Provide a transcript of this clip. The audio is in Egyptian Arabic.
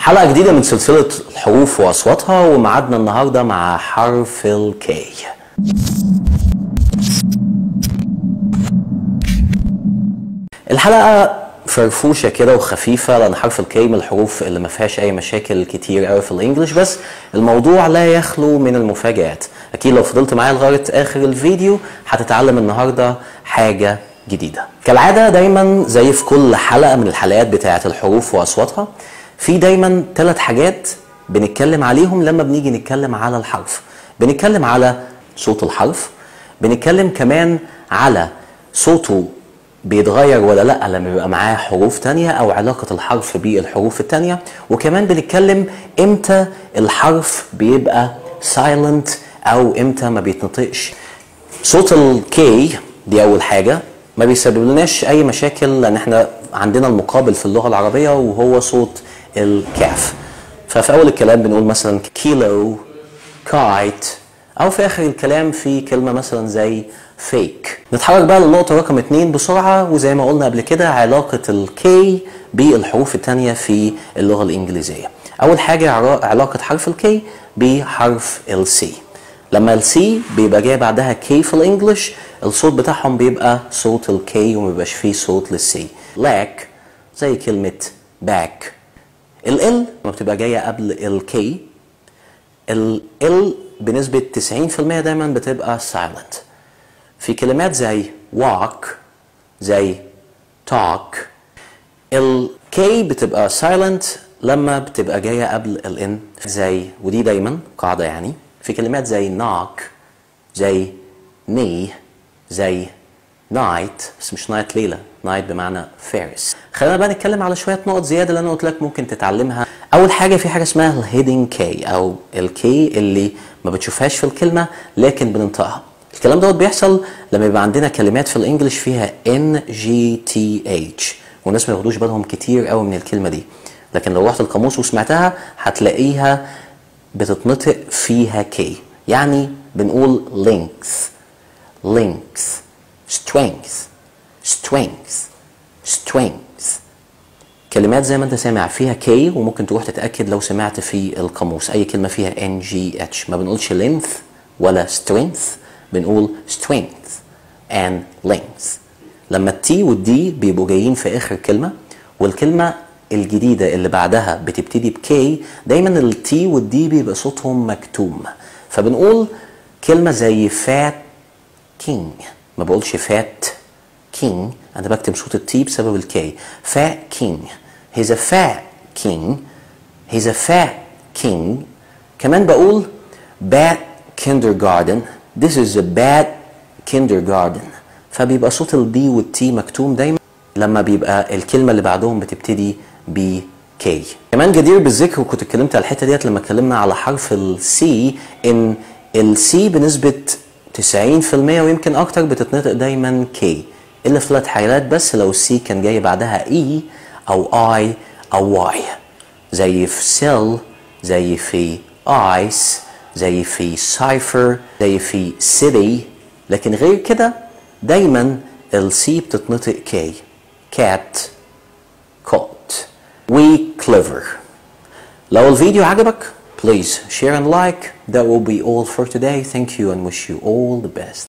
حلقة جديدة من سلسلة الحروف وأصواتها ومعادنا النهاردة مع حرف الكي الحلقة فرفوشة كده وخفيفة لأن حرف الكي من الحروف اللي ما فيهاش أي مشاكل كتير قوي في الإنجليش بس الموضوع لا يخلو من المفاجآت أكيد لو فضلت معايا لغاية آخر الفيديو هتتعلم النهاردة حاجة جديدة كالعادة دايما زي في كل حلقة من الحلقات بتاعة الحروف وأصواتها في دايما ثلاث حاجات بنتكلم عليهم لما بنيجي نتكلم على الحرف بنتكلم على صوت الحرف بنتكلم كمان على صوته بيتغير ولا لا لما بيبقى معاه حروف تانية او علاقة الحرف بالحروف التانية وكمان بنتكلم امتى الحرف بيبقى silent او امتى ما بيتنطقش صوت الكي دي اول حاجة ما بيسبب لناش اي مشاكل لان احنا عندنا المقابل في اللغة العربية وهو صوت الكاف ففي اول الكلام بنقول مثلا كيلو كايت او في اخر الكلام في كلمه مثلا زي فيك نتحرك بقى للنقطه رقم اتنين بسرعه وزي ما قلنا قبل كده علاقه الكي بالحروف التانية في اللغه الانجليزيه اول حاجه علاقه حرف الكي بحرف السي لما السي بيبقى جاي بعدها كي في الانجليش الصوت بتاعهم بيبقى صوت الكي وما بيبقاش فيه صوت للسي لاك زي كلمه باك ال لما بتبقى جايه قبل الكي ال بنسبة 90% دايما بتبقى silent في كلمات زي walk زي talk ال K بتبقى silent لما بتبقى جاية قبل ال N زي ودي دايما قاعدة يعني في كلمات زي knock زي knee زي night بس مش night ليلة night بمعنى فارس خلينا بقى نتكلم على شوية نقط زيادة اللي أنا قلت لك ممكن تتعلمها أول حاجة في حاجة اسمها الهيدنج كي أو الكي اللي ما بتشوفهاش في الكلمة لكن بننطقها الكلام دوت بيحصل لما يبقى عندنا كلمات في الانجليش فيها ان جي تي اتش والناس ما ياخدوش بالهم كتير قوي من الكلمة دي لكن لو رحت القاموس وسمعتها هتلاقيها بتتنطق فيها كي يعني بنقول length length strength strength strength كلمات زي ما انت سامع فيها كي وممكن تروح تتاكد لو سمعت في القاموس اي كلمه فيها ان جي اتش ما بنقولش length ولا strength بنقول strength and length لما التي والدي بيبقوا جايين في اخر كلمه والكلمه الجديده اللي بعدها بتبتدي بكي دايما التي والدي بيبقى صوتهم مكتوم فبنقول كلمه زي فات كينج ما بقولش فات كينج انا بكتب صوت التي بسبب الكي فات كينج he's a fat king he's a fat king كمان بقول bad kindergarten this is a bad kindergarten فبيبقى صوت البي والتي مكتوم دايما لما بيبقى الكلمه اللي بعدهم بتبتدي ب كي كمان جدير بالذكر وكنت اتكلمت على الحته ديت لما اتكلمنا على حرف السي ان السي بنسبه 90% ويمكن اكتر بتتنطق دايما كي الا في ثلاث حالات بس لو السي كان جاي بعدها اي او اي او واي زي في سيل زي في ايس زي في سايفر زي في سيتي لكن غير كده دايما السي بتتنطق كي كات كوت وي كليفر لو الفيديو عجبك please share and like that will be all for today thank you and wish you all the best